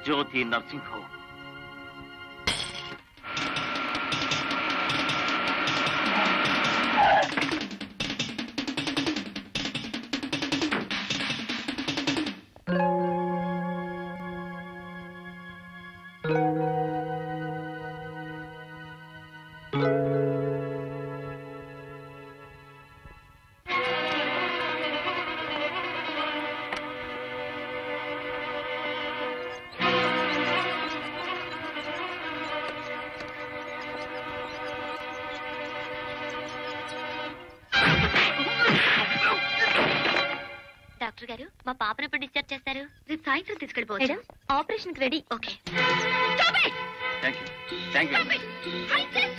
జ్యోతి nursing home doctor గారు మా పాపను ఎప్పుడు డిశ్చార్జ్ చేస్తారు రేపు సాయంత్రం తీసుకెళ్ళిపోవచ్చు మేడం ఆపరేషన్ కి ready okay thank you thank you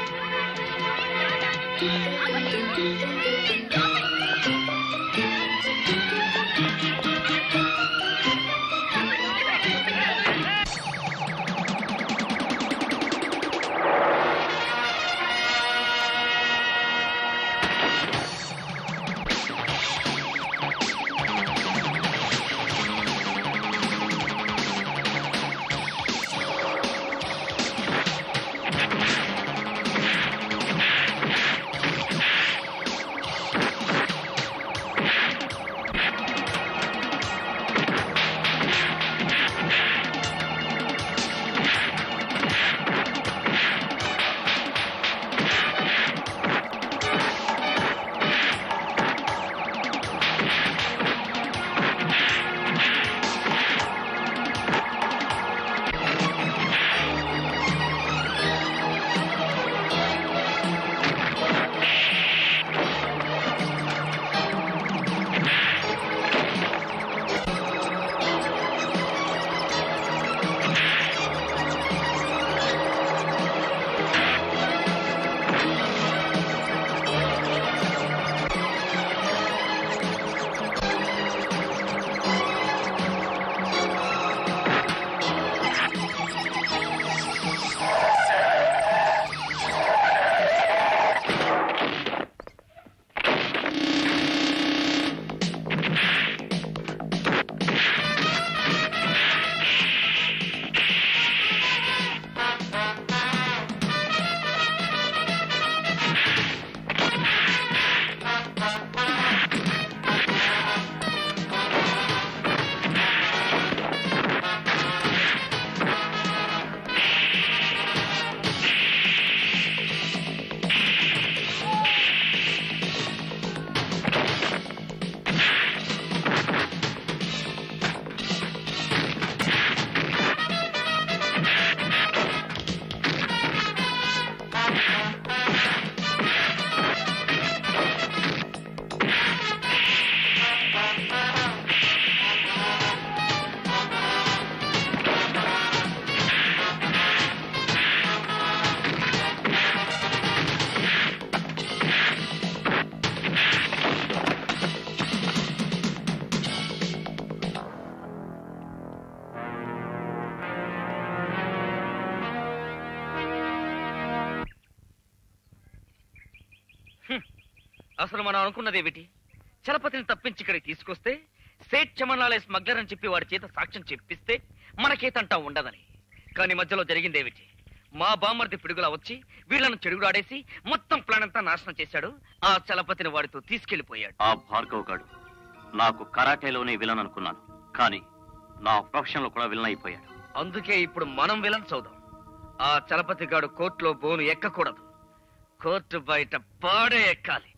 అసలు మనం అనుకున్నది ఏమిటి చలపతిని తప్పించి ఇక్కడికి తీసుకొస్తే సేట్ చమనాలే స్మగ్లర్ అని చెప్పి వాడి చేత సాక్ష్యం చెప్పిస్తే మనకేతంటా ఉండదని కానీ మధ్యలో జరిగిందేమిటి మా బామ్మర్ది పిడుగులా వచ్చి వీళ్ళను చెడుగుడాడేసి మొత్తం ప్లాన్ అంతా నాశనం చేశాడు ఆ చలపతిని వాడితో తీసుకెళ్లిపోయాడు ఆ భార్గవ్ గాడు నాకు కరాటేలోనే విలన్ అనుకున్నాను కానీ నా ప్రొఫెషన్ లో కూడా విలన్ అయిపోయాడు అందుకే ఇప్పుడు మనం విలన్స్ అవుదాం ఆ చలపతి గాడు కోర్టులో బోను ఎక్కకూడదు కోర్టు బయట పాడే ఎక్కాలి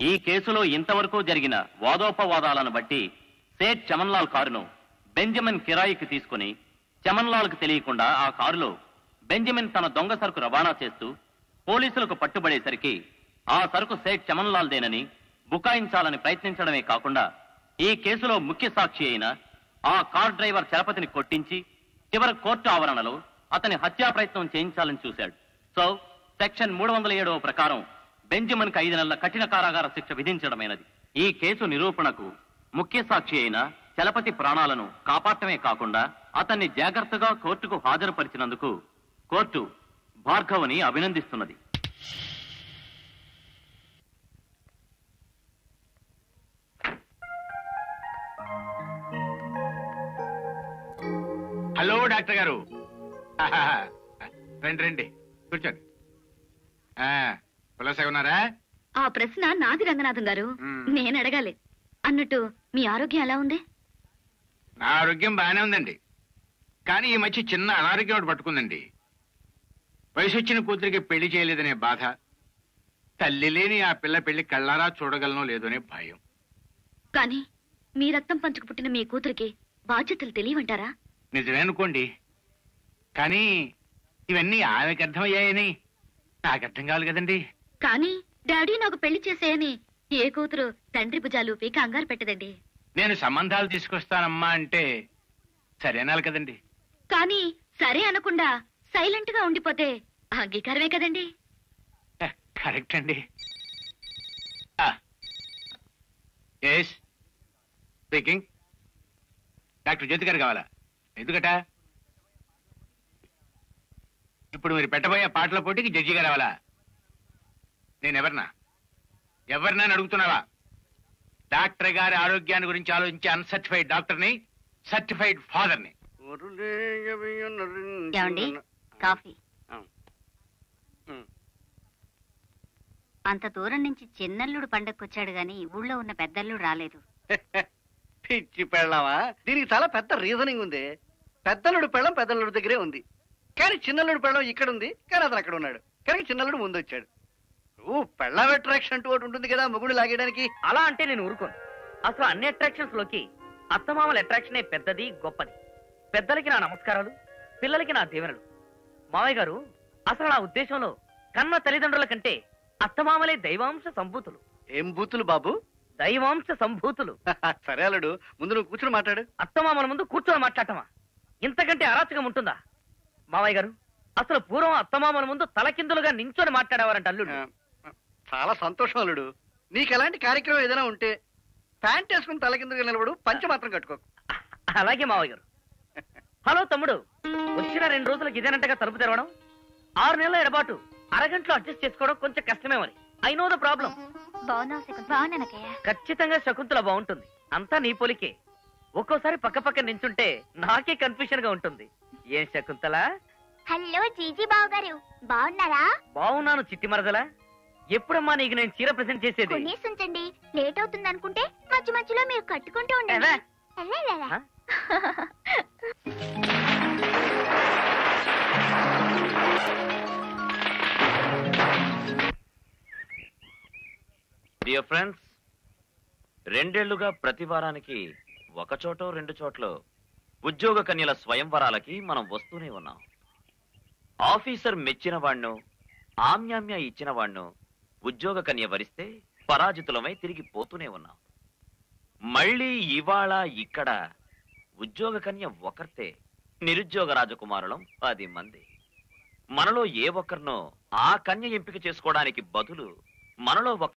ఈ కేసులో ఇంతవరకు జరిగిన వాదోపవాదాలను బట్టి సేట్ చమన్లాల్ కారును బెంజమిన్ కిరాయికి తీసుకుని చమన్లాల్కు తెలియకుండా ఆ కారులో బెంజమిన్ తన దొంగ సరుకు రవాణా చేస్తూ పోలీసులకు పట్టుబడేసరికి ఆ సరుకు సేట్ చమన్లాల్ దేనని బుకాయించాలని ప్రయత్నించడమే కాకుండా ఈ కేసులో ముఖ్య సాక్షి అయిన ఆ కార్ డ్రైవర్ చలపతిని కొట్టించి చివరి కోర్టు ఆవరణలో అతని హత్యా ప్రయత్నం చేయించాలని చూశాడు సో సెక్షన్ మూడు వందల ఏడవ ప్రకారం బెంజమిన్ కు ఐదు నెలల కఠిన కారాగార శిక్ష విధించడమైనది ఈ కేసు నిరూపణకు ముఖ్య సాక్షి అయిన చలపతి ప్రాణాలను కాపాడటమే కాకుండా అతన్ని జాగ్రత్తగా కోర్టుకు హాజరుపరిచినందుకు కోర్టు భార్గవని అభినందిస్తున్నది హలో డాక్టర్ గారు ఆహాహా. రండి రండి కూర్చోండి ఆ, కులాసాగా ఉన్నారా ఆ ప్రశ్న నాది రంగనాథం గారు మ్మ్. నేను అడగాలి అన్నట్టు మీ ఆరోగ్యం ఎలా ఉంది నా ఆరోగ్యం బాగానే ఉందండి కానీ ఈ మధ్య చిన్న అనారోగ్యం ఒకటి పట్టుకుందండి వయసు వచ్చిన కూతురికి పెళ్లి చేయలేదనే బాధ తల్లి లేని ఆ పిల్ల పెళ్లి కళ్ళారా చూడగలనో లేదో అనే భయం కానీ మీ రక్తం పంచుకు పుట్టిన మీ కూతురికి బాధ్యతలు తెలియవంటారా నిజమే అనుకోండి కానీ ఇవన్నీ ఆమెకు అర్థమయ్యాయని నాకు అర్థం కావాలి కదండి కానీ డాడీ నాకు పెళ్లి చేసేయని ఏ కూతురు తండ్రి భుజాలు పీ కంగారు పెట్టదండి నేను సంబంధాలు తీసుకొస్తానమ్మా అంటే సరేనాలి కదండి కానీ సరే అనకుండా సైలెంట్ గా ఉండిపోతే అంగీకారమే కదండి హ, కరెక్ట్ అండి ఎస్ స్పీకింగ్ డాక్టర్ జ్యోతి గారు కావాలా ఎందుకట ఇప్పుడు మీరు పెట్టబోయే పాటల పోటీకి జడ్జి గారు రావాలా నేను ఎవరినా ఎవరినా అని అడుగుతున్నావా డాక్టర్ గారి ఆరోగ్యాన్ని గురించి ఆలోచించే అన్సర్టిఫైడ్ డాక్టర్ని సర్టిఫైడ్ ఫాదర్ని ఏమండి కాఫీ ఆ. ఉమ్. అంత దూరం నుంచి చిన్నల్లుడు పండక్కొచ్చాడు గాని ఊళ్ళో ఉన్న పెద్దల్లుడు రాలేదు పిచ్చి పెళ్ళావా దీనికి చాలా పెద్ద రీజనింగ్ ఉంది పెద్దలుడు పెళ్ళం పెద్దలుడు దగ్గరే ఉంది కానీ చిన్నల్లుడు పెళ్ళం ఇక్కడ ఉంది కానీ అతను అక్కడ ఉన్నాడు కానీ చిన్నల్లుడు ముందు వచ్చాడు ఓ పెళ్ళం అట్రాక్షన్ అంటూ ఒకటి ఉంటుంది కదా మొగుడు లాగేయడానికి అలా అంటే నేను ఊరుకోను అసలు అన్ని అట్రాక్షన్స్ లోకి అత్తమామల అట్రాక్షనే పెద్దది గొప్పది పెద్దలకి నా నమస్కారాలు పిల్లలకి నా దీవెనలు మావయ్య గారు అసలు నా ఉద్దేశంలో కన్న తల్లిదండ్రుల కంటే అత్తమామలే దైవాంశ సంభూతులు ఏం బూతులు బాబు దైవాంశ సంభూతులు సరే అల్లుడు ముందు నువ్వు కూర్చుని మాట్లాడు అత్తమామల ముందు కూర్చొని మాట్లాడటమా ఇంతకంటే అరాచకం ఉంటుందా మావయ్య గారు అసలు పూర్వం అత్తమామల ముందు తలకిందులుగా నించొని మాట్లాడేవారంట అల్లుడు ఆ, చాలా సంతోషం అల్లుడు నీకు ఎలాంటి కార్యక్రమం ఏదైనా ఉంటే ప్యాంట్ వేసుకుని తల కిందకి నిలబడు పంచ మాత్రం కట్టుకోకు అలాగే మావయ్య గారు హలో తమ్ముడు వచ్చిన రెండు రోజులకి ఇదేనంటగా తలుపు తెరవడం ఆరు నెలల ఎడబాటు అరగంటలో అడ్జస్ట్ చేసుకోవడం కొంచెం కష్టమే మరి ఐ నో ద ప్రాబ్లం బాగున్నావు బాగున్నానకయ్య ఖచ్చితంగా శకుంతల బాగుంటుంది అంతా నీ పొలికే ఒక్కోసారి పక్క పక్క నించుంటే నాకే కన్ఫ్యూషన్ గా ఉంటుంది ఏం శకుంతల హలో జీజీ బావు గారు బాగున్నారా బాగున్నాను చిట్టి మరదలా ఎప్పుడమ్మా నీకు నేను చీర ప్రెసెంట్ చేసేది కొనేసి ఉంచండి లేట్ అవుతుంది అనుకుంటే మధ్య మధ్యలో మీరు కట్టుకుంటూ ఉండండి ఎలా? ఎలాగలా? హ? డియర్ ఫ్రెండ్స్ రెండేళ్లుగా ప్రతి వారానికి ఒక చోటో రెండు చోట్ల ఉద్యోగ కన్యల స్వయంవరాలకి మనం వస్తూనే ఉన్నాం ఆఫీసర్ మెచ్చిన వాణ్ణు ఆమ్యామ్య ఇచ్చిన వాణ్ణు ఉద్యోగ కన్య వరిస్తే పరాజితులమై తిరిగి పోతూనే ఉన్నాం మళ్ళీ ఇవాళ ఇక్కడ ఉద్యోగ కన్య ఒకర్తే నిరుద్యోగ రాజకుమారులం పది మంది మనలో ఏ ఒక్కరినో ఆ కన్య ఎంపిక చేసుకోవడానికి బదులు మనలో ఒక